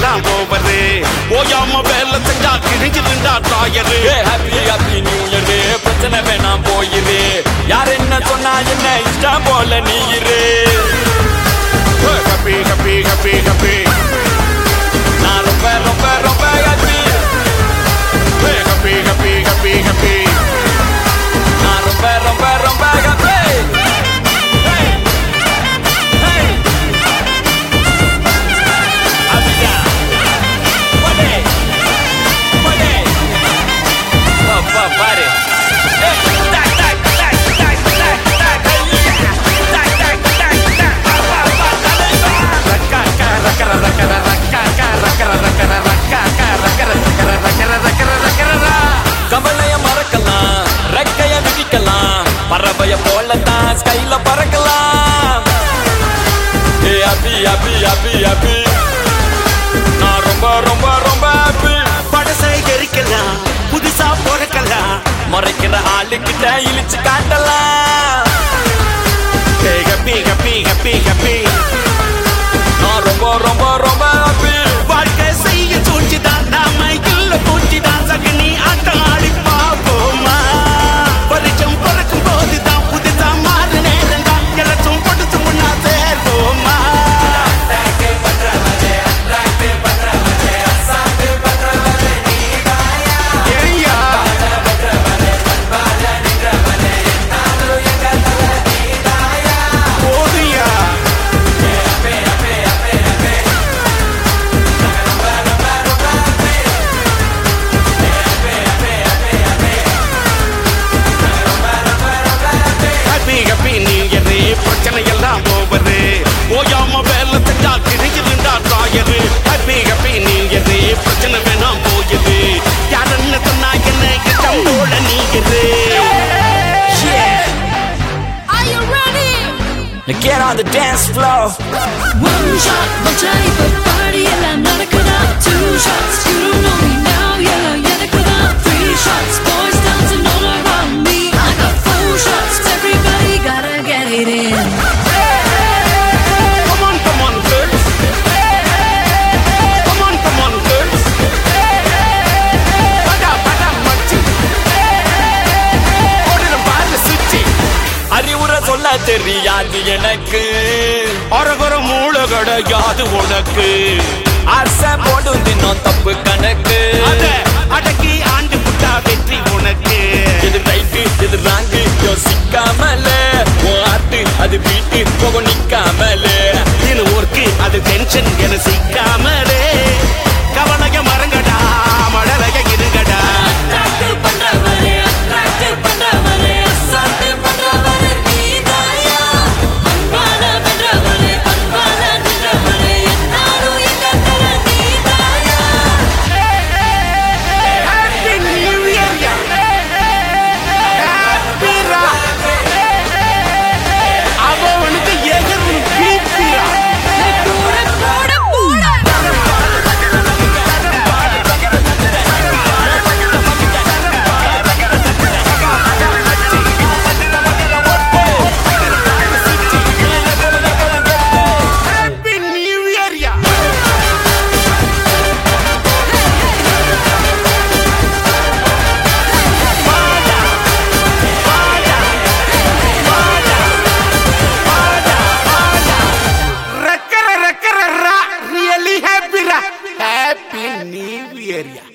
எல்லாம் ஓவரு ஓயாம வேலை செஞ்சா கிழிஞ்சிருந்தா தாயரு ஹாப்பி ஹாப்பி நியூ இயர் பிரச்சனை வேணாம் போயிரு யார் என்ன சொன்னா என்ன இஷ்டம் போல நீ இரு கப்பி கப்பி கப்பி கப்பி நான் ரொம்ப ரொம்ப ரொம்ப ஹாப்பி கப்பி கப்பி கப்பி கப்பி நான் ரொம்ப ரொம்ப ரொம்ப ஹாப்பி பாரு கவலைய மறக்கலாம் ரெக்கைய விதிக்கலாம் பறவைய போலத்தான் ஸ்கைல பறக்கலாம் ஏ அபி அபி அபி அபி நான் ரொம்ப ரொம்ப ரொம்ப ஹாப்பி படசை எரிக்கலாம் புதுசா பிறக்கலாம் மறைக்கிற ஆளுக்கிட்ட இழிச்சு காட்டலாம் கப்பி கப்பி கப்பி கப்பி நான் ரொம்ப ரொம்ப ரொம்ப ஹாப்பி வாழ்க்கை செய்ய சூழ்ச்சிதான் நாம இல்ல பூச்சிதான் சகனி ஆட்டம் ஆடி பாப்போமா வருஷம் பிறக்கும் போதுதான் புதுசா மாறு நேரம் தான் எல்லாச்சும் பொடுத்து முன்னா சேர்வோமா ஏய்யா. போதுயா. ஹாப்பி ஹாப்பி நியூ இயர் பிரச்சனை எல்லாம் ஓவரு ஓயாம வேலை செஞ்சா கிழிஞ்சிருந்தா தாயரு ஹாப்பி ஹாப்பி நியூ இயர் பிரச்சனை வேணாம் போயுது யார் என்ன சொன்னா என்ன இஷ்டம் போல நீங்குது Are you ready? Now get on the dance floor One shot, one tiny but party எல்லாம் நடக்குதா Two shots, you don't know me now Yeah, எனக்குதா Three shots, boys dancing all around me I got four shots, everybody gotta get it in Come on, come on, girls. Come on, come on, girls. படா, படா, மச்சி. ஓடிடும் பாரு, சுச்சி. அறிவுரை சொல்ல தெரியாது எனக்கு அரகுற மூளை கிடையாது உனக்கு ஆசை போடும் தினம் தப்பு கணக்கு அத அடக்கி ஆண்டு புட்டா வெற்றி உனக்கு இது ரைட்டு இது ராங்கு யோசிக்காமல உன் ஆட்டு அது வீட்டு போக நிக்காமல இது ஒர்க்கு அது டென்ஷன் என சிக்காமலே கவலைய மறங்கடா மழலைய இருங்கடா Attractive பண்றவரே, attractive பண்றவரே, assaultive பண்றவரே நீதாயா. அன்பால வென்றவரே, அன்பால நின்றவரே, என்னாலும் எங்க தல நீதாயா. Happy New Year, யா. Happy ரா. அவனுக்கு எதிரும் பீப்பியா. போட, போட, போட. Happy New Year, யா. ரக்கர ரக்கர ரா. Really happy ரா. Happy New Year, யா.